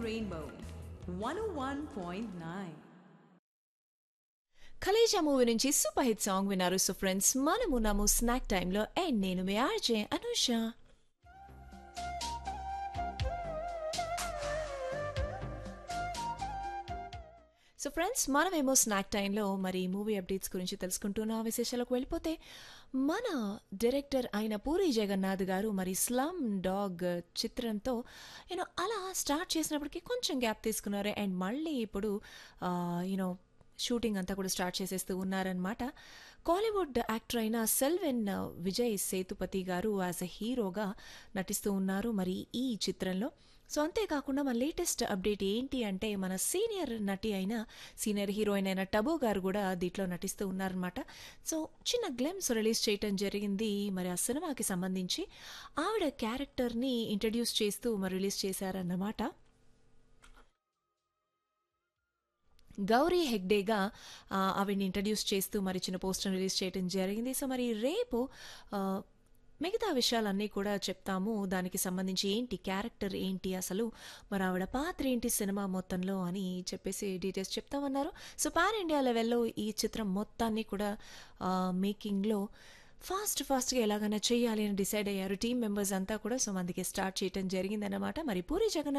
Rainbow 101.9. Khaleja movie నుంచి super hit song విన్నారు so friends మనము నమ్ము స్నాక్ టైంలో అండ్ నేను మీ ఆర్జే అనుష సో ఫ్రెండ్స్ మనమేమో స్నాక్ టైంలో మరి మూవీ అప్డేట్స్ గురించి తెలుసుకుంటున్న విశేషాలకు వెళ్ళిపోతే మన డైరెక్టర్ అయిన పూరి జగన్నాథ్ గారు మరి స్లమ్ డాగ్ చిత్రంతో యూనో అలా స్టార్ట్ చేసినప్పటికీ కొంచెం గ్యాప్ తీసుకున్నారు అండ్ మళ్ళీ ఇప్పుడు యూనో షూటింగ్ అంతా కూడా స్టార్ట్ చేసేస్తూ ఉన్నారనమాట కాలీవుడ్ యాక్టర్ అయిన సెల్వెన్ విజయ్ సేతుపతి గారు యాజ్ ఎ హీరోగా నటిస్తూ ఉన్నారు మరి ఈ చిత్రంలో సో అంతేకాకుండా మన లేటెస్ట్ అప్డేట్ ఏంటి అంటే మన సీనియర్ నటి అయిన సీనియర్ హీరోయిన్ అయిన టబో గారు కూడా దీంట్లో నటిస్తూ ఉన్నారనమాట సో చిన్న గ్లెమ్స్ రిలీజ్ చేయటం జరిగింది మరి ఆ సినిమాకి సంబంధించి ఆవిడ క్యారెక్టర్ని ఇంట్రడ్యూస్ చేస్తూ మరి రిలీజ్ చేశారన్నమాట గౌరీ హెగ్డేగా ఆ, ఆవిడ్ని ఇంట్రడ్యూస్ చేస్తూ మరి చిన్న పోస్టర్ రిలీజ్ చేయడం జరిగింది సో మరి రేపు ఆ, మిగతా విషయాలన్నీ కూడా చెప్తాము దానికి సంబంధించి ఏంటి క్యారెక్టర్ ఏంటి అసలు మరి ఆవిడ పాత్ర ఏంటి సినిమా మొత్తంలో అని చెప్పేసి డీటెయిల్స్ చెప్తామన్నారు సో పాన్ ఇండియా లెవెల్లో ఈ చిత్రం మొత్తాన్ని కూడా ఆ, మేకింగ్లో ఫాస్ట్ ఫాస్ట్గా ఎలాగైనా చేయాలి అని డిసైడ్ అయ్యారు టీం మెంబర్స్ అంతా కూడా సో అందుకే స్టార్ట్ చేయడం జరిగిందన్నమాట మరి పూరి జగన్నాథ్